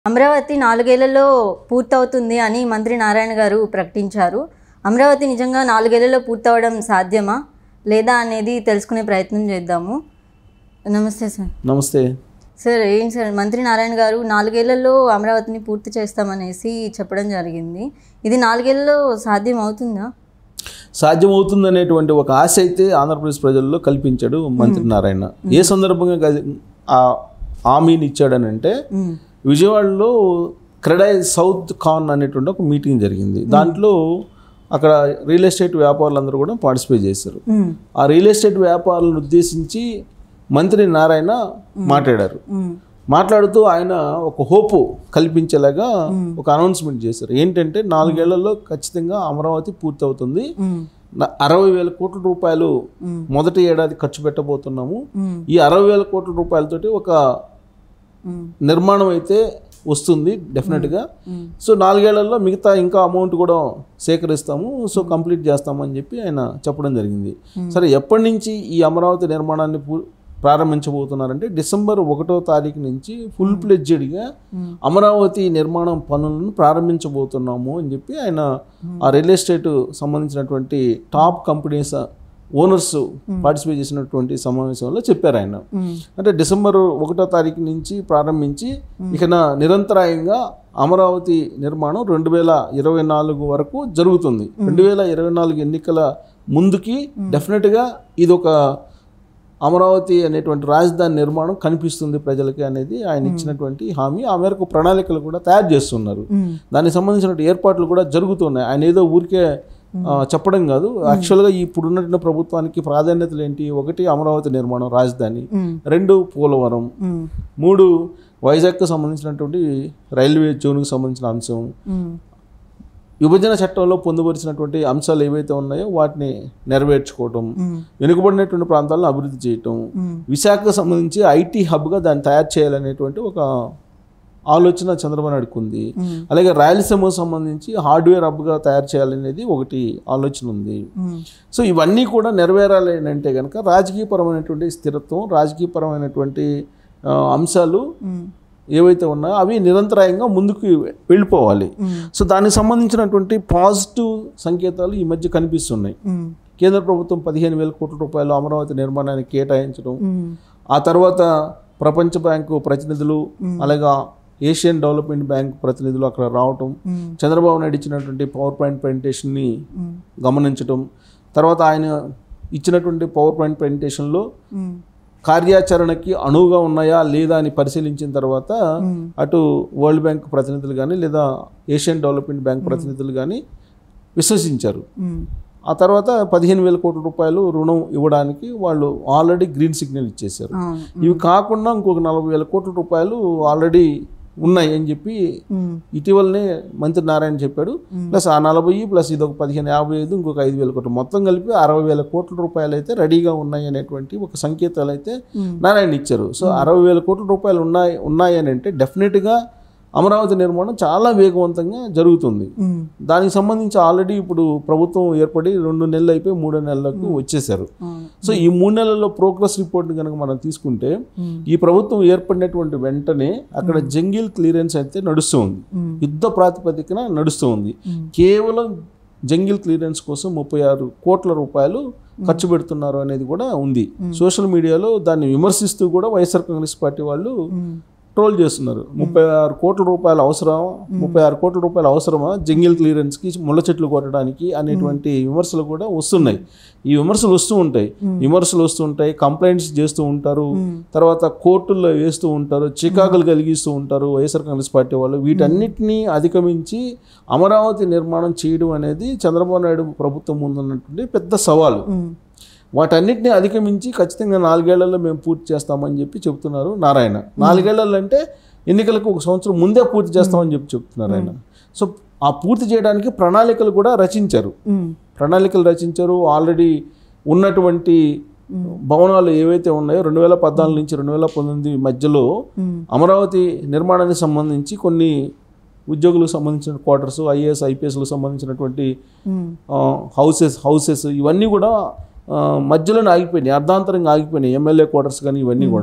అమరావతి నాలుగేళ్లలో పూర్తవుతుంది అని మంత్రి నారాయణ గారు ప్రకటించారు అమరావతి నిజంగా నాలుగేళ్లలో పూర్తవడం సాధ్యమా లేదా అనేది తెలుసుకునే ప్రయత్నం చేద్దాము నమస్తే సార్ నమస్తే సార్ ఏంటి సార్ మంత్రి నారాయణ గారు నాలుగేళ్లలో అమరావతిని పూర్తి చేస్తామనేసి చెప్పడం జరిగింది ఇది నాలుగేళ్లలో సాధ్యం అవుతుందా సాధ్యమవుతుందనేటువంటి ఒక ఆశ అయితే ఆంధ్రప్రదేశ్ ప్రజల్లో కల్పించాడు మంత్రి నారాయణ ఏ సందర్భంగా గది- ఆ హామీని ఇచ్చాడనంటే మ్మ్. విజయవాడలో క్రెడై సౌత్ కాన్ అనేటువంటి ఒక మీటింగ్ జరిగింది దాంట్లో అక్కడ రియల్ ఎస్టేట్ వ్యాపారులందరూ కూడా పార్టిసిపేట్ చేశారు మ్మ్. ఆ రియల్ ఎస్టేట్ వ్యాపారులను ఉద్దేశించి మంత్రి నారాయణ మాట్లాడారు మ్మ్. మాట్లాడుతూ ఆయన ఒక హోపు కల్పించేలాగా ఒక అనౌన్స్మెంట్ చేశారు ఏంటంటే నాలుగేళ్లలో ఖచ్చితంగా అమరావతి పూర్తవుతుంది మ్మ్. న- అరవై వేల కోట్ల రూపాయలు మ్మ్. మొదటి ఏడాది ఖర్చు పెట్టబోతున్నాము మ్మ్. ఈ అరవై వేల కోట్ల రూపాయలతోటి ఒక మ్మ్. నిర్మాణం అయితే వస్తుంది డెఫినెట్గా మ్మ్. సో నాలుగేళ్లలో మిగతా ఇంకా అమౌంట్ కూడా సేకరిస్తాము సో కంప్లీట్ చేస్తామని చెప్పి ఆయన చెప్పడం జరిగింది సరే ఎప్పటి నుంచి ఈ అమరావతి నిర్మాణాన్ని పూ- ప్రారంభించబోతున్నారంటే డిసెంబర్ ఒకటో తారీఖు నుంచి ఫుల్ ప్లెడ్జెడ్గా మ్మ్. అమరావతి నిర్మాణం పనులను ప్రారంభించబోతున్నాము అని చెప్పి ఆయన ఆ రియల్ ఎస్టేట్ సంబంధించినటువంటి టాప్ కంపెనీస్ ఓనర్స్ పార్టిసిపేట్ చేసినటువంటి సమావేశంలో చెప్పారు ఆయన మ్మ్. అంటే డిసెంబర్ ఒకటో తారీఖు నుంచి ప్రారంభించి ఇక నా నిరంతరాయంగా అమరావతి నిర్మాణం రెండు వేల ఇరవై నాలుగు వరకు జరుగుతుంది రెండు వేల ఇరవై నాలుగు ఎన్నికల ముందుకి డెఫినెట్గా ఇది ఒక అమరావతి అనేటువంటి రాజధాని నిర్మాణం కనిపిస్తుంది ప్రజలకి అనేది ఆయన ఇచ్చినటువంటి హామీ ఆ మేరకు ప్రణాళికలు కూడా తయారు చేస్తున్నారు మ్మ్. దానికి సంబంధించిన ఏర్పాట్లు కూడా జరుగుతున్నాయి ఆయన ఏదో ఊరికే ఆ, చెప్పడం కాదు యాక్చువల్గా ఇప్పుడున్నటువంటి ప్రభుత్వానికి ప్రాధాన్యతలు ఏంటి ఒకటి అమరావతి నిర్మాణం రాజధాని మ్మ్. రెండు పోలవరం మ్మ్. మూడు వైజాగ్కు సంబంధించినటువంటి రైల్వే జోన్కి సంబంధించిన అంశం మ్మ్. విభజన చట్టంలో పొందుపరిచినటువంటి అంశాలు ఏవైతే ఉన్నాయో వాటిని నెరవేర్చుకోవటం మ్మ్. వెనుకబడినటువంటి ప్రాంతాలను అభివృద్ధి చేయటం మ్మ్. విశాఖకు సంబంధించి ఐటీ హబ్గా దాన్ని తయారు చేయాలనేటువంటి ఒక ఆలోచన చంద్రబాబు నాయుడుకు ఉంది మ్మ్. అలాగే రాయలసీమకు సంబంధించి హార్డ్వేర్ హబ్గా తయారు చేయాలనేది ఒకటి ఆలోచన ఉంది మ్మ్. సో ఇవన్నీ కూడా నెరవేరాలి అని అంటే కనుక రాజకీయపరమైనటువంటి స్థిరత్వం రాజకీయపరమైనటువంటి ఆ, అంశాలు మ్మ్. ఏవైతే ఉన్నాయో అవి నిరంతరాయంగా ముందుకు వెళ్ళిపోవాలి మ్మ్. సో దానికి సంబంధించినటువంటి పాజిటివ్ సంకేతాలు ఈ మధ్య కనిపిస్తున్నాయి మ్మ్. కేంద్ర ప్రభుత్వం పదిహేను వేల కోట్ల రూపాయలు అమరావతి నిర్మాణానికి కేటాయించడం మ్మ్. ఆ తర్వాత ప్రపంచ బ్యాంకు ప్రతినిధులు అలాగే ఏషియన్ డెవలప్మెంట్ బ్యాంక్ ప్రతినిధులు అక్కడ రావటం మ్మ్. చంద్రబాబు నాయుడు ఇచ్చినటువంటి పవర్ పాయింట్ ప్రెజెంటేషన్ని మ్మ్. గమనించటం తర్వాత ఆయన ఇచ్చినటువంటి పవర్ పాయింట్ ప్రెజెంటేషన్లో మ్మ్. కార్యాచరణకి అనువుగా ఉన్నాయా లేదా అని పరిశీలించిన తర్వాత మ్మ్. అటు వరల్డ్ బ్యాంక్ ప్రతినిధులు కానీ లేదా ఏషియన్ డెవలప్మెంట్ బ్యాంక్ ప్రతినిధులు కానీ విశ్వసించారు మ్మ్. ఆ తర్వాత పదిహేను వేల కోట్ల రూపాయలు రుణం ఇవ్వడానికి వాళ్ళు ఆల్రెడీ గ్రీన్ సిగ్నల్ ఇచ్చేశారు అవును ఇవి కాకుండా ఇంకొక నలభై వేల కోట్ల రూపాయలు ఆల్రెడీ ఉన్నాయి అని చెప్పి మ్మ్. ఇటీవలనే మంత్రి నారాయణ చెప్పాడు ప్లస్ ఆ నలభై ప్లస్ ఇది ఒక పదిహేను యాభై ఐదు ఇంకొక ఐదు వేల కోట్లు మొత్తం కలిపి అరవై వేల కోట్ల రూపాయలు అయితే రెడీగా ఉన్నాయి అనేటువంటి ఒక సంకేతాలు అయితే మ్మ్. నారాయణ ఇచ్చారు సో అరవై వేల కోట్ల రూపాయలు ఉన్నాయి ఉన్నాయి అని అంటే డెఫినెట్గా అమరావతి నిర్మాణం చాలా వేగవంతంగా జరుగుతుంది మ్మ్. దానికి సంబంధించి ఆల్రెడీ ఇప్పుడు ప్రభుత్వం ఏర్పడి రెండు నెలలు అయిపోయి మూడో నెలలకు వచ్చేసారు అవును సో ఈ మూడు నెలల్లో ప్రోగ్రెస్ రిపోర్ట్ని కనుక మనం తీసుకుంటే మ్మ్. ఈ ప్రభుత్వం ఏర్పడినటువంటి వెంటనే అక్కడ జంగిల్ క్లియరెన్స్ అయితే నడుస్తూ ఉంది మ్మ్. యుద్ధ ప్రాతిపదికన నడుస్తూ ఉంది మ్మ్. కేవలం జంగిల్ క్లియరెన్స్ కోసం ముప్పై ఆరు కోట్ల రూపాయలు ఖర్చు పెడుతున్నారు అనేది కూడా ఉంది సోషల్ మీడియాలో దాన్ని విమర్శిస్తూ కూడా వైఎస్ఆర్ కాంగ్రెస్ పార్టీ వాళ్ళు మ్మ్. ట్రోల్ చేస్తున్నారు ముప్పై ఆరు కోట్ల రూపాయలు అవసరం ముప్పై ఆరు కోట్ల రూపాయలు అవసరమా జంగిల్ క్లియరెన్స్కి ముళ్ళ చెట్లు కొట్టడానికి అనేటువంటి విమర్శలు కూడా వస్తున్నాయి ఈ విమర్శలు వస్తూ ఉంటాయి విమర్శలు వస్తూ ఉంటాయి కంప్లైంట్స్ చేస్తూ ఉంటారు తర్వాత కోర్టుల్లో వేస్తూ ఉంటారు చికాకులు కలిగిస్తూ ఉంటారు వైఎస్ఆర్ కాంగ్రెస్ పార్టీ వాళ్ళు వీటన్నిటినీ అధిగమించి అమరావతి నిర్మాణం చేయడం అనేది చంద్రబాబు నాయుడు ప్రభుత్వం ముందున్నటువంటి పెద్ద సవాలు మ్మ్. వాటన్నిటిని అధిగమించి ఖచ్చితంగా నాలుగేళ్లలో మేము పూర్తి చేస్తామని చెప్పి చెప్తున్నారు నారాయణ నాలుగేళ్లలో అంటే ఎన్నికలకు ఒక సంవత్సరం ముందే పూర్తి చేస్తామని చెప్పి చెప్తున్నారు ఆయన సో ఆ పూర్తి చేయడానికి ప్రణాళికలు కూడా రచించారు మ్మ్. ప్రణాళికలు రచించారు ఆల్రెడీ ఉన్నటువంటి భవనాలు ఏవైతే ఉన్నాయో రెండు వేల పద్నాలుగు నుంచి రెండు వేల పంతొమ్మిది మధ్యలో మ్మ్. అమరావతి నిర్మాణానికి సంబంధించి కొన్ని ఉద్యోగులకు సంబంధించిన క్వార్టర్స్ ఐఏఎస్ ఐపీఎస్లకు సంబంధించినటువంటి మ్మ్. హౌసెస్ హౌసెస్ ఇవన్నీ కూడా ఆ, మధ్యలోనే ఆగిపోయినాయి అర్ధాంతరంగా ఆగిపోయినాయి ఎమ్మెల్యే క్వార్టర్స్ కానీ ఇవన్నీ కూడా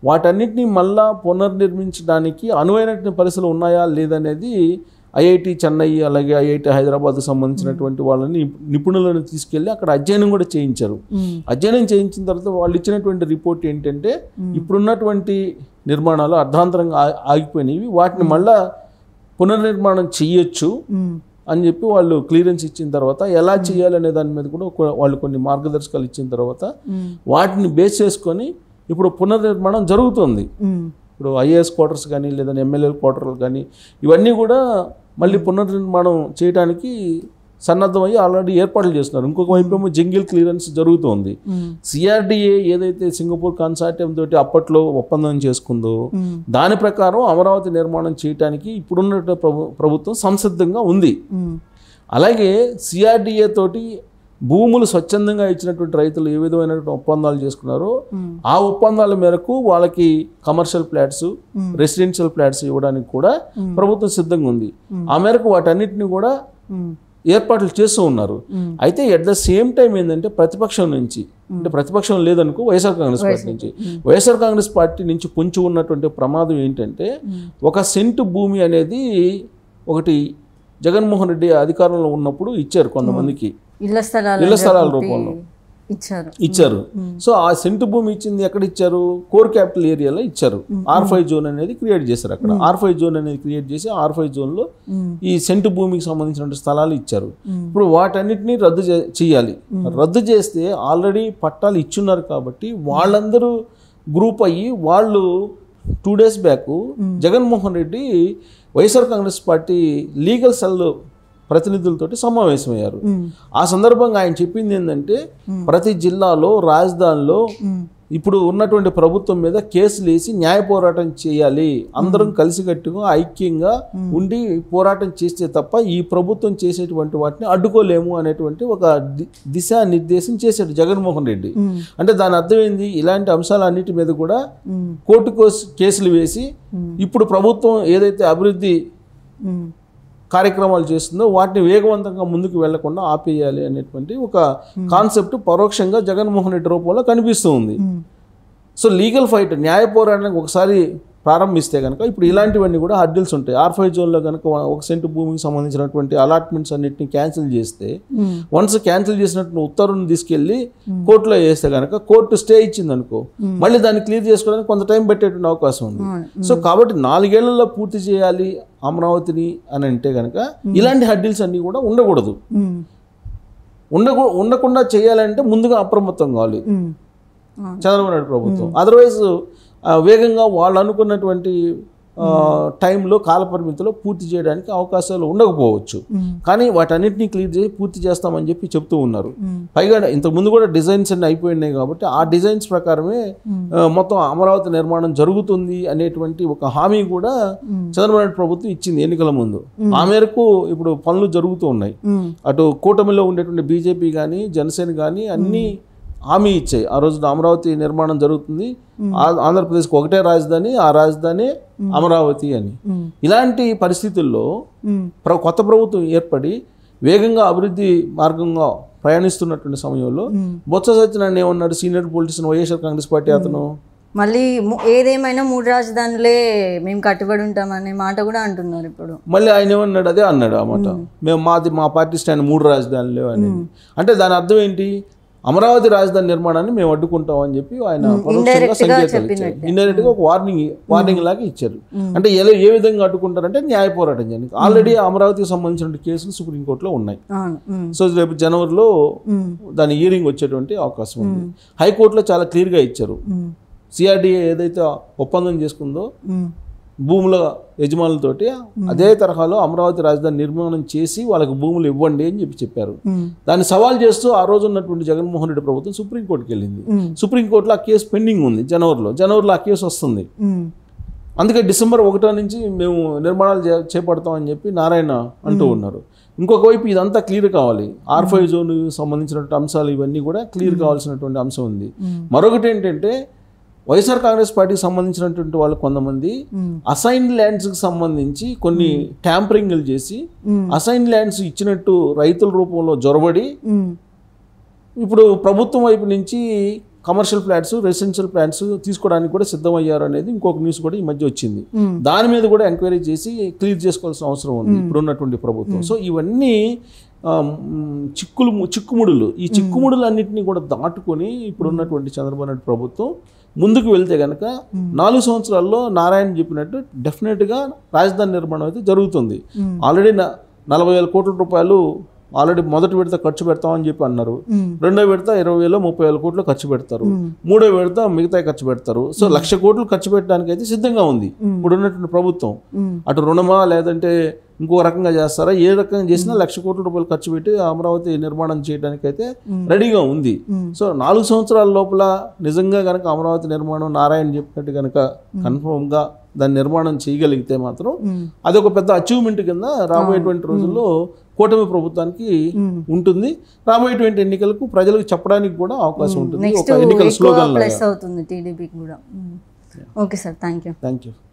వాటన్నిటిని మళ్ళా పునర్నిర్మించడానికి అనువైనటువంటి పరిస్థితులు ఉన్నాయా లేదనేది ఐఐటి చెన్నై అలాగే ఐఐటి హైదరాబాద్కు సంబంధించినటువంటి వాళ్ళని నిపుణులను తీసుకెళ్ళి అక్కడ అధ్యయనం కూడా చేయించారు మ్మ్. అధ్యయనం చేయించిన తర్వాత వాళ్ళు ఇచ్చినటువంటి రిపోర్ట్ ఏంటంటే ఇప్పుడున్నటువంటి నిర్మాణాలు అర్ధాంతరంగా ఆ- ఆగిపోయినవి వాటిని మళ్ళా పునర్నిర్మాణం చెయ్యొచ్చు మ్మ్. అని చెప్పి వాళ్ళు క్లియరెన్స్ ఇచ్చిన తర్వాత ఎలా చేయాలనే దాని మీద కూడా ఒక- వాళ్ళు కొన్ని మార్గదర్శకాలు ఇచ్చిన తర్వాత మ్మ్. వాటిని బేస్ చేసుకొని ఇప్పుడు పునర్నిర్మాణం జరుగుతుంది మ్మ్. ఇప్పుడు ఐఏఎస్ క్వార్టర్స్ కానీ లేదా ఎమ్మెల్యే క్వార్టర్లు కానీ ఇవన్నీ కూడా మళ్ళీ పునర్నిర్మాణం చేయడానికి సన్నద్ధమయ్యి ఆల్రెడీ ఏర్పాట్లు చేస్తున్నారు ఇంకొక వైపు ఏమో జంగిల్ క్లియరెన్స్ జరుగుతోంది మ్మ్. సిఆర్డిఏ ఏదైతే సింగపూర్ కన్సార్టియం తోటి అప్పట్లో ఒప్పందం చేసుకుందో మ్మ్. దాని ప్రకారం అమరావతి నిర్మాణం చేయడానికి ఇప్పుడున్న ప్రభు ప్రభుత్వం సంసిద్ధంగా ఉంది మ్మ్. అలాగే సిఆర్డిఏ తోటి భూములు స్వచ్ఛందంగా ఇచ్చినటువంటి రైతులు ఏ విధమైనటువంటి ఒప్పందాలు చేసుకున్నారో మ్మ్. ఆ ఒప్పందాల మేరకు వాళ్ళకి కమర్షియల్ ఫ్లాట్స్ రెసిడెన్షియల్ ఫ్లాట్స్ ఇవ్వడానికి కూడా ప్రభుత్వం సిద్ధంగా ఉంది ఆ మేరకు వాటన్నిటిని కూడా మ్మ్. ఏర్పాట్లు చేస్తూ ఉన్నారు మ్మ్. అయితే ఎట్ ద సేమ్ టైం ఏంటంటే ప్రతిపక్షం నుంచి అంటే ప్రతిపక్షం లేదనుకో వైఎస్ఆర్ కాంగ్రెస్ పార్టీ నుంచి వైఎస్ఆర్ కాంగ్రెస్ పార్టీ నుంచి పొంచి ఉన్నటువంటి ప్రమాదం ఏంటంటే ఒక సెంటు భూమి అనేది ఒకటి జగన్మోహన్ రెడ్డి అధికారంలో ఉన్నప్పుడు ఇచ్చారు కొంతమందికి ఇళ్ల స్థలాలు ఇళ్ల స్థలాల రూపంలో ఇచ్చారు ఇచ్చారు సో ఆ సెంటు భూమి ఇచ్చింది ఎక్కడ ఇచ్చారు కోర్ క్యాపిటల్ ఏరియాలో ఇచ్చారు ఆర్ ఫైవ్ జోన్ అనేది క్రియేట్ చేశారు అక్కడ ఆర్ ఫైవ్ జోన్ అనేది క్రియేట్ చేసి ఆర్ ఫైవ్ జోన్లో మ్మ్. ఈ సెంటు భూమికి సంబంధించిన స్థలాలు ఇచ్చారు ఇప్పుడు వాటన్నిటిని రద్దు చే- చేయాలి రద్దు చేస్తే ఆల్రెడీ పట్టాలు ఇచ్చున్నారు కాబట్టి వాళ్ళందరూ గ్రూప్ అయ్యి వాళ్ళు two days back Jaganmohan Reddy YSR Congress party legal cell ప్రతినిధులతోటి సమావేశమయ్యారు మ్మ్. ఆ సందర్భంగా ఆయన చెప్పింది ఏంటంటే ప్రతి జిల్లాలో రాజధానిలో మ్మ్. ఇప్పుడు ఉన్నటువంటి ప్రభుత్వం మీద కేసులు వేసి న్యాయ పోరాటం చేయాలి అందరం కలిసికట్టుగా ఐక్యంగా ఉండి పోరాటం చేస్తే తప్ప ఈ ప్రభుత్వం చేసేటువంటి వాటిని అడ్డుకోలేము అనేటువంటి ఒక ది- దిశానిర్దేశం చేశాడు జగన్మోహన్ రెడ్డి మ్మ్. అంటే దాని అర్థం ఏంది ఇలాంటి అంశాలన్నిటి మీద కూడా మ్మ్. కోర్టు కోస్- కేసులు వేసి ఇప్పుడు ప్రభుత్వం ఏదైతే అభివృద్ధి మ్మ్. కార్యక్రమాలు చేస్తుందో వాటిని వేగవంతంగా ముందుకు వెళ్లకుండా ఆపేయాలి అనేటువంటి ఒక కాన్సెప్ట్ పరోక్షంగా జగన్మోహన్ రెడ్డి రూపంలో కనిపిస్తూ ఉంది మ్మ్. సో లీగల్ ఫైట్ న్యాయ పోరాటానికి ఒకసారి ప్రారంభిస్తే కనుక ఇప్పుడు ఇలాంటివన్నీ కూడా హర్డిల్స్ ఉంటాయి ఆర్ ఫైవ్ జోన్లో కనుక ఒక సెంటు భూమికి సంబంధించినటువంటి అలాట్మెంట్స్ అన్నిటిని క్యాన్సిల్ చేస్తే మ్మ్. వన్స్ క్యాన్సిల్ చేసినట్టు ఉత్తర్వుని తీసుకెళ్లి కోర్టులో వేస్తే కనుక కోర్టు స్టే ఇచ్చింది అనుకో మళ్ళీ దాన్ని క్లియర్ చేసుకోవడానికి కొంత టైం పెట్టేటువంటి అవకాశం ఉంది అవును. సో కాబట్టి నాలుగేళ్లలో పూర్తి చేయాలి అమరావతిని అని అంటే కనుక ఇలాంటి హడ్డిల్స్ అన్నీ కూడా ఉండకూడదు మ్మ్. ఉండకూ ఉండకుండా చేయాలంటే ముందుగా అప్రమత్తం కావాలి మ్మ్. అవును. చంద్రబాబు నాయుడు ప్రభుత్వం అదర్వైజ్ వేగంగా వాళ్ళు అనుకున్నటువంటి ఆ, టైంలో కాలపరిమితిలో పూర్తి చేయడానికి అవకాశాలు ఉండకపోవచ్చు మ్మ్. కానీ వాటన్నిటిని క్లియర్ చేసి పూర్తి చేస్తామని చెప్పి చెప్తూ ఉన్నారు మ్మ్. పైగా ఇంతకుముందు కూడా డిజైన్స్ అన్ని అయిపోయినాయి కాబట్టి ఆ డిజైన్స్ ప్రకారమే ఆ, మొత్తం అమరావతి నిర్మాణం జరుగుతుంది అనేటువంటి ఒక హామీ కూడా చంద్రబాబు నాయుడు ప్రభుత్వం ఇచ్చింది ఎన్నికల ముందు ఆ మేరకు ఇప్పుడు పనులు జరుగుతూ ఉన్నాయి మ్మ్. అటు కూటమిలో ఉండేటువంటి బీజేపీ కానీ జనసేన కానీ అన్నీ హామీ ఇచ్చాయి ఆ రోజున అమరావతి నిర్మాణం జరుగుతుంది ఆ- ఆంధ్రప్రదేశ్కి ఒకటే రాజధాని ఆ రాజధాని అమరావతి అని మ్మ్. ఇలాంటి పరిస్థితుల్లో మ్మ్. ప్ర కొత్త ప్రభుత్వం ఏర్పడి వేగంగా అభివృద్ధి మార్గంగా ప్రయాణిస్తున్నటువంటి సమయంలో బొత్స సత్యనారాయణ ఏమన్నాడు senior politician YSR Congress party అతను మళ్ళీ ము- ఏదేమైనా మూడు రాజధానులే మేము కట్టుబడి ఉంటామనే మాట కూడా అంటున్నారు ఇప్పుడు మళ్ళీ ఆయన ఏమన్నాడు అదే అన్నాడు ఆ మాట మేము మాది మా పార్టీ స్టాండ్ మూడు రాజధానులు అని అంటే దాని అర్థం ఏంటి అమరావతి రాజధాని నిర్మాణాన్ని మేము అడ్డుకుంటాం అని చెప్పి ఆయన పరోక్షంగా సంకేతాలు ఇచ్చారు ఇండైరెక్ట్ గా ఒక వార్నింగ్ వార్నింగ్ లాగా ఇచ్చారు అంటే ఎలా ఏ విధంగా అడ్డుకుంటారంటే న్యాయ పోరాటం చేయండి ఆల్రెడీ అమరావతికి సంబంధించిన కేసులు సుప్రీంకోర్టులో ఉన్నాయి అవును మ్మ్. సో రేపు జనవరిలో మ్మ్. దాని హియరింగ్ వచ్చేటువంటి అవకాశం ఉంది హైకోర్టులో చాలా క్లియర్గా ఇచ్చారు మ్మ్. సిఆర్డిఏ ఏదైతే ఒప్పందం చేసుకుందో మ్మ్. భూముల యజమానులతోటి అదే తరహాలో అమరావతి రాజధాని నిర్మాణం చేసి వాళ్ళకి భూములు ఇవ్వండి అని చెప్పి చెప్పారు మ్మ్. దాన్ని సవాల్ చేస్తూ ఆ రోజు ఉన్నటువంటి జగన్మోహన్ రెడ్డి ప్రభుత్వం సుప్రీంకోర్టుకి వెళ్ళింది మ్మ్. సుప్రీంకోర్టులో ఆ కేసు పెండింగ్ ఉంది జనవరిలో జనవరిలో ఆ కేసు వస్తుంది మ్మ్. అందుకే డిసెంబర్ ఒకటో నుంచి మేము నిర్మాణాలు చే- చేపడతామని చెప్పి నారాయణ అంటూ ఉన్నారు ఇంకొక వైపు ఇదంతా క్లియర్ కావాలి ఆర్ ఫైవ్ జోన్ సంబంధించినటువంటి అంశాలు ఇవన్నీ కూడా క్లియర్ కావాల్సినటువంటి అంశం ఉంది మరొకటి ఏంటంటే వైఎస్ఆర్ కాంగ్రెస్ పార్టీకి సంబంధించినటువంటి వాళ్ళు కొంతమంది మ్మ్. అసైన్ ల్యాండ్స్కి సంబంధించి కొన్ని ట్యాంపరింగ్లు చేసి మ్మ్. అసైన్ ల్యాండ్స్ ఇచ్చినట్టు రైతుల రూపంలో జొరబడి మ్మ్. ఇప్పుడు ప్రభుత్వం వైపు నుంచి కమర్షియల్ ఫ్లాట్స్ రెసిడెన్షియల్ ఫ్లాట్స్ తీసుకోవడానికి కూడా సిద్ధమయ్యారు అనేది ఇంకొక న్యూస్ కూడా ఈ మధ్య వచ్చింది మ్మ్. దాని మీద కూడా ఎంక్వైరీ చేసి క్లియర్ చేసుకోవాల్సిన అవసరం ఉంది ఇప్పుడున్నటువంటి ప్రభుత్వం సో ఇవన్నీ ఆ, మ్, చిక్కులు చిక్కుముడులు ఈ చిక్కుముడులు అన్నింటినీ కూడా దాటుకొని ఇప్పుడున్నటువంటి చంద్రబాబు నాయుడు ప్రభుత్వం ముందుకు వెళ్తే కనుక నాలుగు సంవత్సరాల్లో నారాయణ చెప్పినట్టు డెఫినెట్గా రాజధాని నిర్మాణం అయితే జరుగుతుంది మ్మ్. ఆల్రెడీ న- నలభై వేల కోట్ల రూపాయలు ఆల్రెడీ మొదటి విడత ఖర్చు పెడతామని చెప్పి అన్నారు మ్మ్. రెండో విడత ఇరవై వేలు ముప్పై వేల కోట్లు ఖర్చు పెడతారు మ్మ్. మూడో విడత మిగతా ఖర్చు పెడతారు సో లక్ష కోట్లు ఖర్చు పెట్టడానికి అయితే సిద్ధంగా ఉంది మ్మ్. ఇప్పుడు ఉన్నటువంటి ప్రభుత్వం మ్మ్. అటు రుణమా లేదంటే ఇంకో రకంగా చేస్తారా ఏ రకంగా చేసినా లక్ష కోట్ల రూపాయలు ఖర్చు పెట్టి అమరావతి నిర్మాణం చేయడానికి అయితే మ్మ్. రెడీగా ఉంది మ్మ్. సో నాలుగు సంవత్సరాల లోపల నిజంగా కనుక అమరావతి నిర్మాణం నారాయణ చెప్పినట్టు కనుక కన్ఫర్మ్గా దాని నిర్మాణం చేయగలిగితే మాత్రం మ్మ్. అదొక పెద్ద అచీవ్మెంట్ కింద రాబోయేటువంటి రోజుల్లో కూటమి ప్రభుత్వానికి మ్మ్. ఉంటుంది రాబోయేటువంటి ఎన్నికలకు ప్రజలకు చెప్పడానికి కూడా అవకాశం ఉంటుంది నెక్స్ట్ ఒక ఎన్నికల ఎక్కువ స్లోగన్ ప్లస్ అవుతుంది టీడీపీకి కూడా okay sir thank you thank you